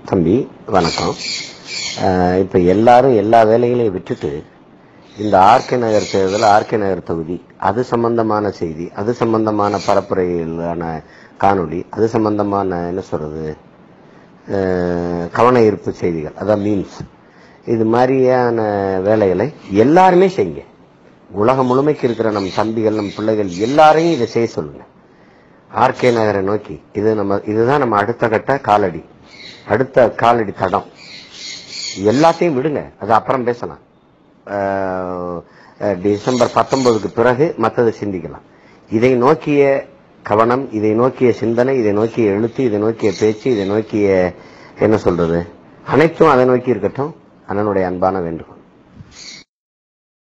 தம்பி வணக்கம் அஹ், இப்ப எல்லாரும் எல்லா வேலைகளையும் விட்டுட்டு இந்த ஆர்கே நகர் தேர்தல் ஆர்கே நகர் தொகுதி அது சம்பந்தமான செய்தி அது சம்பந்தமான பரப்புரையிலான காணொளி அது சம்பந்தமான என்ன சொல்றது அஹ், கவன ஈர்ப்பு செய்திகள் அதான் மீம்ஸ் இது மாதிரியான வேலைகளை எல்லாருமே செய்யுங்க உலகம் முழுமைக்கு இருக்கிற நம் தம்பிகள் நம் பிள்ளைகள் எல்லாரையும் இதை செய்ய சொல்லுங்க ஆர்கே நகரை நோக்கி இது நம்ம இதுதான் நம்ம அடுத்த கட்ட காலடி அடுத்த காலடி தடம் எல்லாத்தையும் விடுங்க அது அப்புறம் பேசலாம் அஹ், அஹ், டிசம்பர் பத்தொன்பதுக்கு பிறகு மற்றதை சிந்திக்கலாம் இதை நோக்கிய கவனம் இதை நோக்கிய சிந்தனை இதை நோக்கிய எழுத்து இதை நோக்கிய பேச்சு இதை நோக்கிய என்ன சொல்றது அனைத்தும் அதை நோக்கி இருக்கட்டும் அண்ணனுடைய அன்பான வேண்டுகோள்